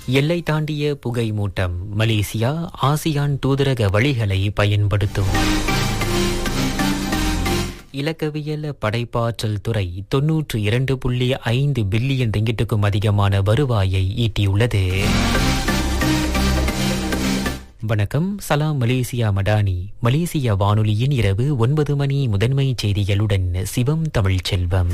எல்லை தாண்டிய புகை மூட்டம் மலேசியா ஆசியான் தூதரக வழிகளை பயன்படுத்தும் இலக்கவியல் படைப்பாற்றல் துறை தொன்னூற்று இரண்டு புள்ளி ஐந்து பில்லியன் ரிங்கிட்டுக்கும் அதிகமான வருவாயை ஈட்டியுள்ளது வணக்கம் சலாம் மலேசியா மடானி மலேசிய வானொலியின் இரவு ஒன்பது மணி முதன்மை செய்திகளுடன் சிவம் தமிழ் செல்வம்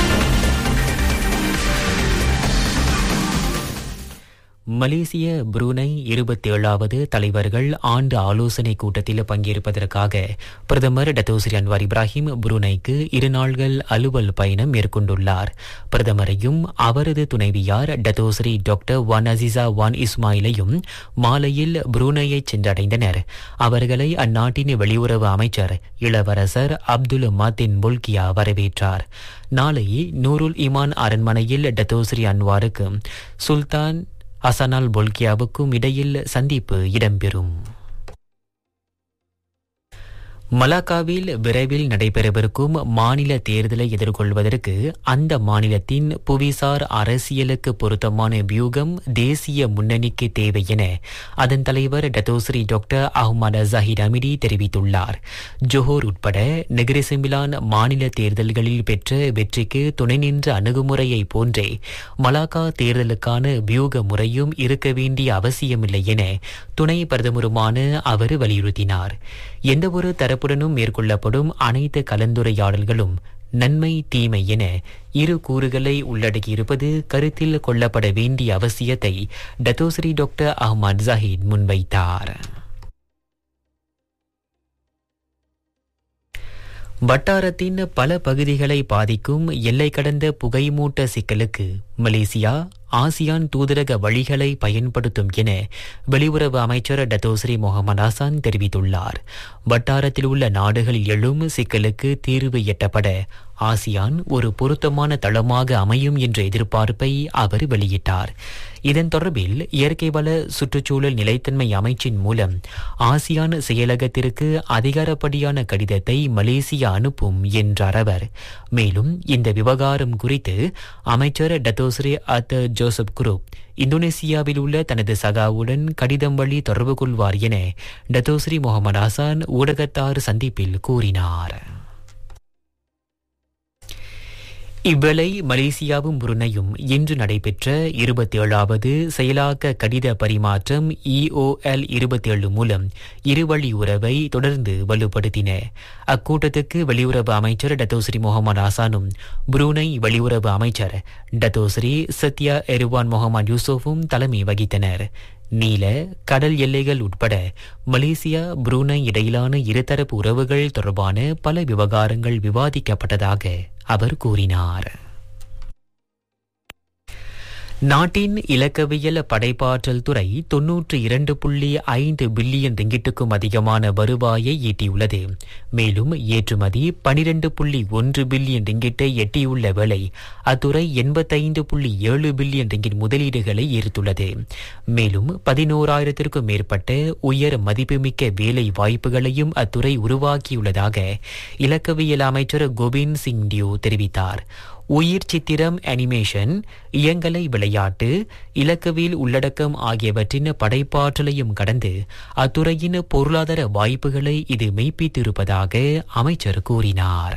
மலேசிய புரூனை இருபத்தி ஏழாவது தலைவர்கள் ஆண்டு ஆலோசனை கூட்டத்தில் பங்கேற்பதற்காக பிரதமர் டத்தோஸ்ரீ அன்வார் இப்ராஹிம் புரூனைக்கு இரு நாள்கள் அலுவல் பயணம் மேற்கொண்டுள்ளார் பிரதமரையும் அவரது துணைவியார் Datuk Seri doctor Wan Azizah Wan இஸ்மாயிலையும் மாலையில் புரூனையை சென்றடைந்தனர் அவர்களை அந்நாட்டின் வெளியுறவு அமைச்சர் இளவரசர் அப்துல் மாத்தின் புல்கியா வரவேற்றார் நாளை நூருல் இமான் அரண்மனையில் டத்தோஸ்ரீ அன்வாருக்கு சுல்தான் அசனால் பொல்கியாவுக்கும் இடையில் சந்திப்பு இடம்பெறும் மலாக்காவில் விரைவில் நடைபெறவிருக்கும் மாநில தேர்தலை எதிர்கொள்வதற்கு அந்த மாநிலத்தின் புவிசார் அரசியலுக்கு பொருத்தமான வியூகம் தேசிய முன்னணிக்கு தேவை என அதன் தலைவர் Datuk Seri doctor Ahmad Zahid Hamidi தெரிவித்துள்ளார் ஜோஹோர் உட்பட நெகிரிசிமிலான் மாநில தேர்தல்களில் பெற்ற வெற்றிக்கு துணை நின்ற அணுகுமுறையை போன்றே மலாக்கா தேர்தலுக்கான வியூக முறையும் இருக்க வேண்டிய அவசியமில்லை என துணை பிரதமருமான அவர் வலியுறுத்தினார் எந்தவொரு தரப்புடனும் மேற்கொள்ளப்படும் அனைத்து கலந்துரையாடல்களும் நன்மை தீமை என இரு கூறுகளை உள்ளடக்கியிருப்பது கருத்தில் கொள்ளப்பட வேண்டிய அவசியத்தை டத்தோஸ்ரீ டாக்டர் அஹ்மத் ஜஹீத் முன்வைத்தார் வட்டாரத்தின் பல பகுதிகளை பாதிக்கும் எல்லை கடந்த புகைமூட்ட சிக்கலுக்கு மலேசியா ஆசியான் தூதரக வழிகளை பயன்படுத்தும் என வெளியுறவு அமைச்சர் டத்தோஸ்ரீ முகமது ஹசான் தெரிவித்துள்ளார் வட்டாரத்தில் உள்ள நாடுகளில் எழும் சிக்கலுக்கு தீர்வு எட்டப்பட ஆசியான் ஒரு பொருத்தமான தளமாக அமையும் என்ற எதிர்பார்ப்பை அவர் வெளியிட்டார் இதன் தொடர்பில் இயற்கை வள சுற்றுச்சூழல் நிலைத்தன்மை அமைச்சின் மூலம் ஆசியான் செயலகத்திற்கு அதிகாரப்படியான கடிதத்தை மலேசியா அனுப்பும் என்றார் அவர் மேலும் இந்த விவகாரம் குறித்து அமைச்சர் டத்தோஸ்ரீ அத் ஜோசப் குரூப் இந்தோனேசியாவில் உள்ள தனது சகாவுடன் கடிதம் வழி தொடர்பு கொள்வார் என டத்தோஸ்ரீ முகமது ஹசான் ஊடகத்தார் சந்திப்பில் கூறினார் இவ்வேளை மலேசியாவும் புருனையும் இன்று நடைபெற்ற இருபத்தி ஏழாவது செயலாக்க கடித பரிமாற்றம் இஓஎல் இருபத்தி ஏழு மூலம் இருவழி உறவை தொடர்ந்து வலுப்படுத்தின அக்கூட்டத்துக்கு வெளியுறவு அமைச்சர் டத்தோஸ்ரீ முகமது ஹசானும் புரூனை வெளியுறவு அமைச்சர் டத்தோஸ்ரீ சத்யா எருவான் முகமது யூசுஃபும் தலைமை வகித்தனர் நீல கடல் எல்லைகள் உட்பட மலேசியா புரூனை இடையிலான இருதரப்பு உறவுகள் தொடர்பான பல விவகாரங்கள் விவாதிக்கப்பட்டதாக அவர் கூறினார் நாட்டின் இலக்கவியல் படைப்பாற்றல் துறை தொன்னூற்று இரண்டு புள்ளி ஐந்து பில்லியன் ரிங்கிட்டுக்கும் அதிகமான வருவாயை ஈட்டியுள்ளது மேலும் ஏற்றுமதி பனிரெண்டு புள்ளி ஒன்று பில்லியன் ரிங்கிட்டை எட்டியுள்ள வேளை அத்துறை எண்பத்தைந்து புள்ளி ஏழு பில்லியன் ரிங்கிட் முதலீடுகளை ஈர்த்துள்ளது மேலும் பதினோராயிரத்திற்கும் மேற்பட்ட உயர் மதிப்புமிக்க வேலை வாய்ப்புகளையும் அத்துறை உருவாக்கியுள்ளதாக இலக்கவியல் அமைச்சர் கோவிந்த் சிங் டியூ தெரிவித்தார் உயிர் சித்திரம் அனிமேஷன் இயங்கலை விளையாட்டு இலக்கவியல் உள்ளடக்கம் ஆகியவற்றின் படைப்பாற்றலையும் கடந்து அத்துறையின் பொருளாதார வாய்ப்புகளை இது மெய்ப்பித்திருப்பதாக அமைச்சர் கூறினார்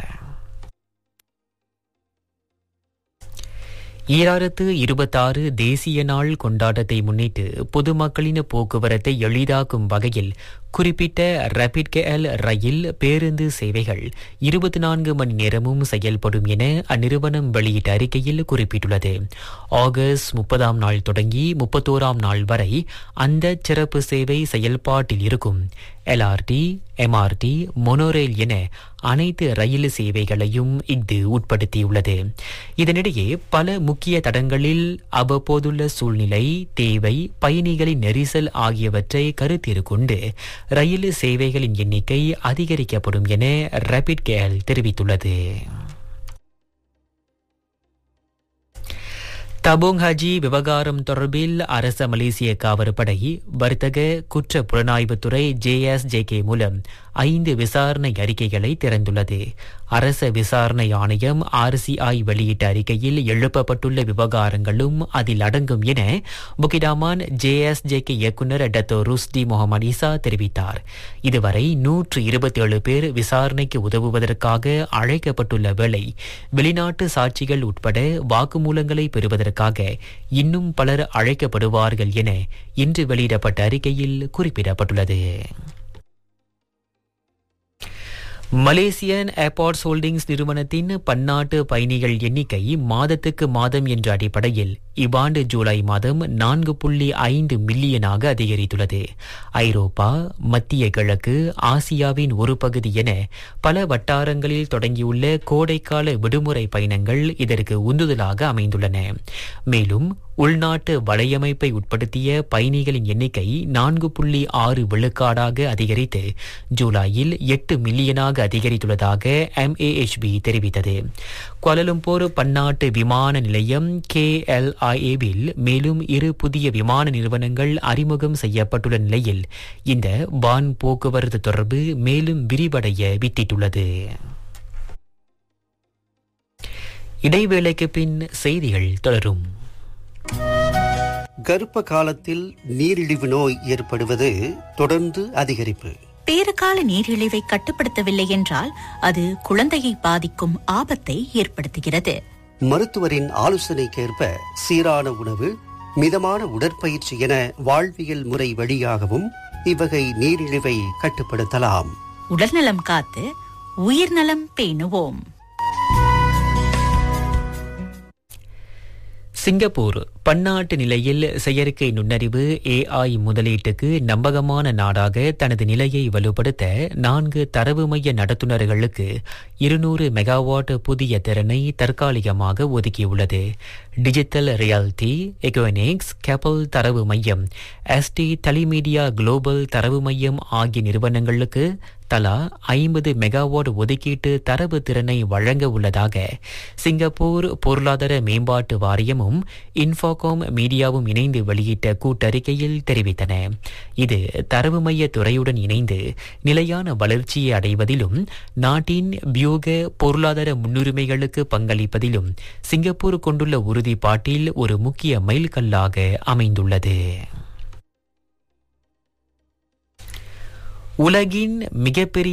ஈராயிரத்து இருபத்தாறு தேசிய நாள் கொண்டாட்டத்தை முன்னிட்டு பொதுமக்களின் போக்குவரத்தை எளிதாக்கும் வகையில் குறிப்பிட்ட ரபிட் கேஎல் ரயில் பேருந்து சேவைகள் இருபத்தி நான்கு மணி நேரமும் செயல்படும் என அந்நிறுவனம் வெளியிட்ட அறிக்கையில் குறிப்பிட்டுள்ளது ஆகஸ்ட் முப்பதாம் நாள் தொடங்கி முப்பத்தோராம் நாள் வரை அந்த சிறப்பு சேவை செயல்பாட்டில் இருக்கும் எல்ஆர்டி எம்ஆர்டி மொனோரயில் என அனைத்து ரயில் சேவைகளையும் இது உட்படுத்தியுள்ளது இதனிடையே பல முக்கிய தடங்களில் அவ்வப்போதுள்ள சூழ்நிலை தேவை பயணிகளின் நெரிசல் ஆகியவற்றை கருத்தில் கொண்டு ரயில் சேவைகளின் எண்ணிக்கை அதிகரிக்கப்படும் என ரபிட் கேல் தெரிவித்துள்ளது தபோங் ஹஜி விவகாரம் தொடர்பில் அரச மலேசிய காவற்படை வர்த்தக குற்ற புலனாய்வுத்துறை ஜேஎஸ்ஜேகே மூலம் ஐந்து விசாரணை அறிக்கைகளை திறந்துள்ளது அரச விசாரணை ஆணையம் ஆர்சிஐ வெளியிட்ட அறிக்கையில் எழுப்பப்பட்டுள்ள விவகாரங்களும் அதில் அடங்கும் என புகிடாமான் ஜேஎஸ்ஜேகே இயக்குநர் டத்தோ ருஸ்டி முகமது இசா தெரிவித்தார் இதுவரை நூற்று இருபத்தி ஏழு பேர் விசாரணைக்கு உதவுவதற்காக அழைக்கப்பட்டுள்ள வேளை வெளிநாட்டு சாட்சிகள் உட்பட வாக்குமூலங்களை பெறுவதற்காக இன்னும் பலர் அழைக்கப்படுவார்கள் என இன்று வெளியிடப்பட்ட அறிக்கையில் குறிப்பிடப்பட்டுள்ளது மலேசியன் ஏர்போர்ட்ஸ் ஹோல்டிங்ஸ் நிறுவனத்தின் பன்னாட்டு பயணிகள் எண்ணிக்கை மாதத்துக்கு மாதம் என்ற அடிப்படையில் இவ்வாண்டு ஜூலை மாதம் நான்கு புள்ளி ஐந்து மில்லியனாக அதிகரித்துள்ளது ஐரோப்பா மத்திய கிழக்கு ஆசியாவின் ஒரு பகுதி என பல வட்டாரங்களில் தொடங்கியுள்ள கோடைக்கால விடுமுறை பயணங்கள் இதற்கு உந்துதலாக அமைந்துள்ளன மேலும் உள்நாட்டு வலையமைப்பை உட்படுத்திய பயணிகளின் எண்ணிக்கை நான்கு புள்ளி ஆறு விழுக்காடாக அதிகரித்து ஜூலையில் எட்டு மில்லியனாக அதிகரித்துள்ளதாக எம்ஏஎச்பி தெரிவித்தது கோலலம்பூர் பன்னாட்டு விமான நிலையம் கே எல் ஐஏவில் மேலும் இரு புதிய விமான நிறுவனங்கள் அறிமுகம் செய்யப்பட்டுள்ள நிலையில் இந்த வான் போக்குவரத்து தொடர்பு மேலும் விரிவடைய வித்திட்டுள்ளது இடைவேளைக்கு பின் செய்திகள் தொடரும் கர்ப்ப காலத்தில் நீரிழிவு நோய் ஏற்படுவது தொடர்ந்து அதிகரிப்பு பேறுகால நீரிழிவை கட்டுப்படுத்தவில்லை என்றால் அது குழந்தையை பாதிக்கும் ஆபத்தை ஏற்படுத்துகிறது மருத்துவரின் ஆலோசனைக்கேற்ப சீரான உணவு மிதமான உடற்பயிற்சி என வாழ்வியல் முறை வழியாகவும் இவ்வகை நீரிழிவை கட்டுப்படுத்தலாம் உடல்நலம் காத்து உயிர்நலம் பேணுவோம் சிங்கப்பூர் பன்னாட்டு நிலையில் செயற்கை நுண்ணறிவு ஏஐ முதலீட்டுக்கு நம்பகமான நாடாக தனது நிலையை வலுப்படுத்த நான்கு தரவு மைய நடத்துனர்களுக்கு இருநூறு மெகாவாட் புதிய திறனை தற்காலிகமாக ஒதுக்கியுள்ளது டிஜிட்டல் ரியாலிட்டி எகோனிக்ஸ் கேப்பல் தரவு மையம் எஸ்டி டெலிமீடியா குளோபல் தரவு மையம் ஆகிய நிறுவனங்களுக்கு தலா ஐம்பது மெகாவாட் ஒதுக்கீட்டு தரவு திறனை வழங்க உள்ளதாக சிங்கப்பூர் பொருளாதார மேம்பாட்டு வாரியமும் இன்ஃபாகாம் மீடியாவும் இணைந்து வெளியிட்ட கூட்டறிக்கையில் தெரிவித்தன இது தரவு மைய துறையுடன் இணைந்து நிலையான வளர்ச்சியை அடைவதிலும் நாட்டின் வியூக பொருளாதார முன்னுரிமைகளுக்கு பங்களிப்பதிலும் சிங்கப்பூர் கொண்டுள்ள உறுதிப்பாட்டில் ஒரு முக்கிய மைல்கல்லாக அமைந்துள்ளது உலகின் மிகப்பெரிய